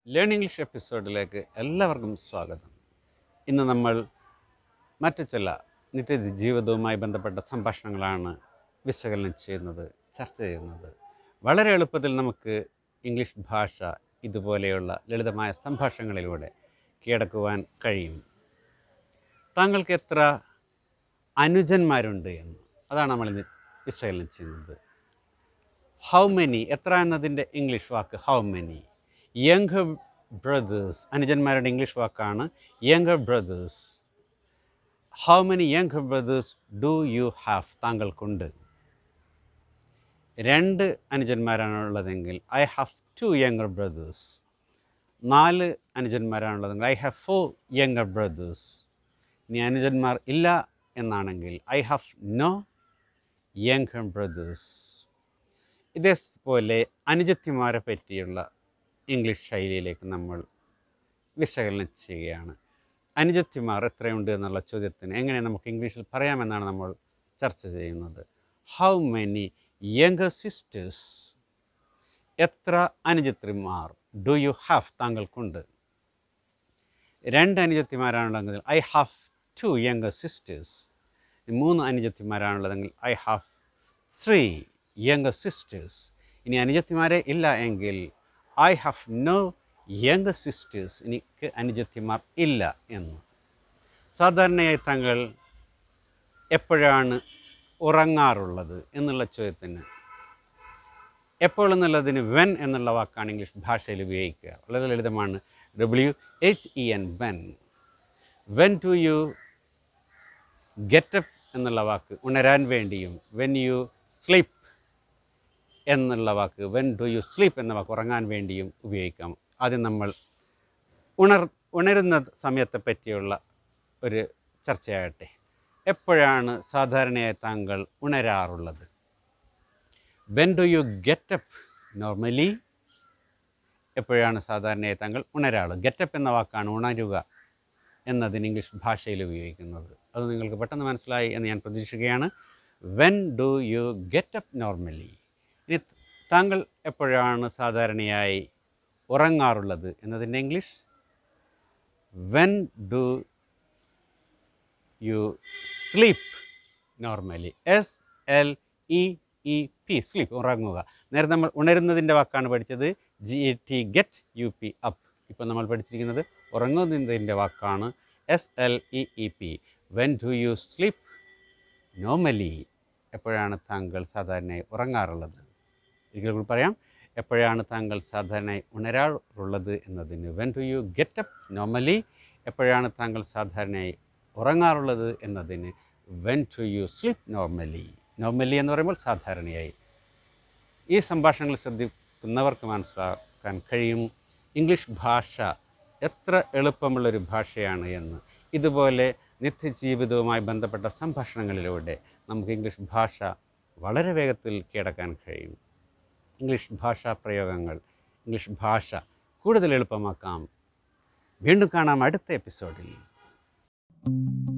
learn English എപ്പിസോഡിലേക്ക് എല്ലാവർക്കും സ്വാഗതം ഇന്ന് നമ്മൾ മറ്റു ചില നിത്യ ജീവിതവുമായി ബന്ധപ്പെട്ട സംഭാഷണങ്ങളാണ് വിശകലനം ചെയ്യുന്നത് ചർച്ച ചെയ്യുന്നത് വളരെ എളുപ്പത്തിൽ നമുക്ക് ഇംഗ്ലീഷ് ഭാഷ ഇതുപോലെയുള്ള ലളിതമായ സംഭാഷണങ്ങളിലൂടെ കീഴടക്കുവാൻ കഴിയും താങ്കൾക്ക് എത്ര അനുജന്മാരുണ്ട് എന്ന് അതാണ് നമ്മളിന്ന് വിശകലനം ചെയ്യുന്നത് ഹൗ മെനി എത്ര എന്നതിൻ്റെ ഇംഗ്ലീഷ് വാക്ക് ഹൗ മെനി യങ് ബ്രദേഴ്സ് അനുജന്മാരുടെ ഇംഗ്ലീഷ് വാക്കാണ് young brothers how many young brothers do you have താങ്കൾക്കുണ്ട് രണ്ട് അനുജന്മാരാണുള്ളതെങ്കിൽ I have two younger brothers നാല് അനുജന്മാരാണുള്ളതെങ്കിൽ I have four younger brothers ഇനി അനുജന്മാർ ഇല്ല എന്നാണെങ്കിൽ I have no young brothers ഇതേപോലെ അനുജത്തിമാരെ പറ്റിയുള്ള ഇംഗ്ലീഷ് ശൈലിയിലേക്ക് നമ്മൾ വിശകലനം ചെയ്യുകയാണ് അനുജത്തിമാർ എത്രയുണ്ട് എന്നുള്ള ചോദ്യത്തിന് എങ്ങനെ നമുക്ക് ഇംഗ്ലീഷിൽ പറയാമെന്നാണ് നമ്മൾ ചർച്ച ചെയ്യുന്നത് ഹൗ മെനി യങ്കർ സിസ്റ്റേഴ്സ് എത്ര അനുജത്തിമാർ ഡു യു ഹാവ് താങ്കൾക്കുണ്ട് രണ്ട് അനുജത്തിമാരാണുള്ളതെങ്കിൽ I have two younger sisters മൂന്ന് അനുജത്തിമാരാണുള്ളതെങ്കിൽ I have three younger sisters ഇനി അനുജത്തിമാരെ ഇല്ല എങ്കിൽ I have no younger sisters എനിക്ക് അനുജത്തിമാർ ഇല്ല എന്ന് സാധാരണയായി താങ്കൾ എപ്പോഴാണ് ഉറങ്ങാറുള്ളത് എന്നുള്ള ചോദ്യത്തിന് എപ്പോൾ എന്നുള്ളതിന് വെൻ എന്നുള്ള വാക്കാണ് ഇംഗ്ലീഷ് ഭാഷയിൽ ഉപയോഗിക്കുക വളരെ ലളിതമാണ് W H E N when when to you get up എന്നുള്ള വാക്ക് ഉണരാൻ വേണ്ടിയും വെൻ യു സ്ലീപ്പ് എന്നുള്ള വാക്ക് വെൻ ഡു യു സ്ലീപ്പ് എന്ന വാക്ക് ഉറങ്ങാൻ വേണ്ടിയും ഉപയോഗിക്കാം ആദ്യം നമ്മൾ ഉണർ ഉണരുന്ന സമയത്തെ പറ്റിയുള്ള ഒരു ചർച്ചയാകട്ടെ എപ്പോഴാണ് സാധാരണയായി താങ്കൾ ഉണരാറുള്ളത് when do you get up normally എപ്പോഴാണ് സാധാരണയായി താങ്കൾ ഉണരാറുള്ളത് ഗെറ്റപ്പ് എന്ന വാക്കാണ് ഉണരുക എന്നതിന് ഇംഗ്ലീഷ് ഭാഷയിൽ ഉപയോഗിക്കുന്നത് അത് നിങ്ങൾക്ക് പെട്ടെന്ന് മനസ്സിലായി എന്ന് ഞാൻ പ്രതീക്ഷിക്കുകയാണ് when do you get up normally ഇനി താങ്കൾ എപ്പോഴാണ് സാധാരണയായി ഉറങ്ങാറുള്ളത് എന്നതിൻ്റെ English when do you sleep normally S L E E P sleep ഉറങ്ങുക നേരത്തെ നമ്മൾ ഉണരുന്നതിൻ്റെ വാക്കാണ് പഠിച്ചത് G E T get U P up ഇപ്പോൾ നമ്മൾ പഠിച്ചിരിക്കുന്നത് ഉറങ്ങുന്നതിൻ്റെ വാക്കാണ് S L E E P when do you sleep normally എപ്പോഴാണ് താങ്കൾ സാധാരണയായി ഉറങ്ങാറുള്ളത് ഒരിക്കൽ കൂടി പറയാം എപ്പോഴാണ് താങ്കൾ സാധാരണയായി ഉണരാറുള്ളത് എന്നതിന് when do you get up normally എപ്പോഴാണ് താങ്കൾ സാധാരണയായി ഉറങ്ങാറുള്ളത് എന്നതിന് when to you sleep normally normally എന്ന് പറയുമ്പോൾ സാധാരണയായി ഈ സംഭാഷണങ്ങൾ ശ്രദ്ധിക്കുന്നവർക്ക് മനസ്സിലാക്കാൻ കഴിയും ഇംഗ്ലീഷ് ഭാഷ എത്ര എളുപ്പമുള്ളൊരു ഭാഷയാണ് എന്ന് ഇതുപോലെ നിത്യജീവിതവുമായി ബന്ധപ്പെട്ട സംഭാഷണങ്ങളിലൂടെ നമുക്ക് ഇംഗ്ലീഷ് ഭാഷ വളരെ വേഗത്തിൽ കീഴടക്കാൻ കഴിയും ഇംഗ്ലീഷ് ഭാഷാ പ്രയോഗങ്ങൾ ഇംഗ്ലീഷ് ഭാഷ കൂടുതൽ എളുപ്പമാക്കാം വീണ്ടും കാണാം അടുത്ത എപ്പിസോഡിൽ